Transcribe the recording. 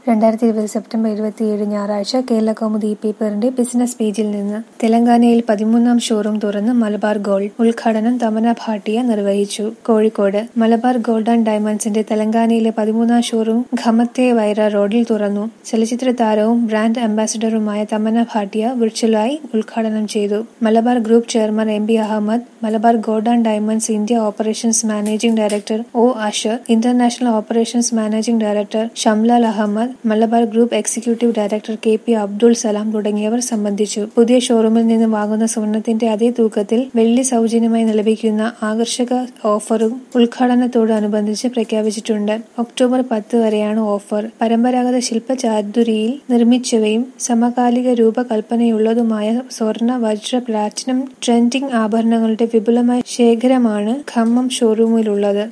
രണ്ടായിരത്തി ഇരുപത് സെപ്റ്റംബർ ഇരുപത്തിയേഴ് ഞായറാഴ്ച കേരളകൗമുദി ഈ പേപ്പറിന്റെ ബിസിനസ് പേജിൽ നിന്ന് തെലങ്കാനയിൽ പതിമൂന്നാം ഷോറൂം തുറന്ന് മലബാർ ഗോൾഡ് ഉദ്ഘാടനം തമന ഭാട്ടിയ നിർവഹിച്ചു കോഴിക്കോട് മലബാർ ഗോൾഡ് ആൻഡ് ഡയമണ്ട്സിന്റെ തെലങ്കാനയിലെ പതിമൂന്നാം ഷോറൂം ഖമത്തെ വൈറ റോഡിൽ തുറന്നു ചലച്ചിത്ര താരവും ബ്രാൻഡ് അംബാസിഡറുമായ തമന്ന ഭാട്ടിയ വിർച്വലായി ഉദ്ഘാടനം ചെയ്തു Malabar group chairman M B Ahammed Malabar gold and diamonds India operations managing director O Asher international operations managing director Shamlal Ahammed Malabar group executive director K P Abdul Salam തുടങ്ങിയവർ സംബന്ധിച്ചു പുതിയ ഷോറൂമിൽ നിന്ന് വാങ്ങുന്ന സ്വർണത്തിന്റെ അതേ തൂക്കത്തിൽ വെള്ളി സൗജന്യമായി ലഭിക്കുന്ന ആകർഷക ഓഫറും ഉദ്ഘാടനത്തോടനുബന്ധിച്ച് പ്രഖ്യാപിച്ചിട്ടുണ്ട് ഒക്ടോബർ പത്ത് വരെയാണ് ഓഫർ പരമ്പരാഗത ശില്പചാതുരിയിൽ നിർമ്മിച്ചവയും സമകാലിക രൂപകൽപ്പനയുള്ളതുമായ സ്വർണ്ണ വജ്ര പ്ലാറ്റിനം ട്രെൻഡിംഗ് ആഭരണങ്ങളുടെ വിപുലമായ ശേഖരമാണ് ഖമ്മം ഷോറൂമിലുള്ളത്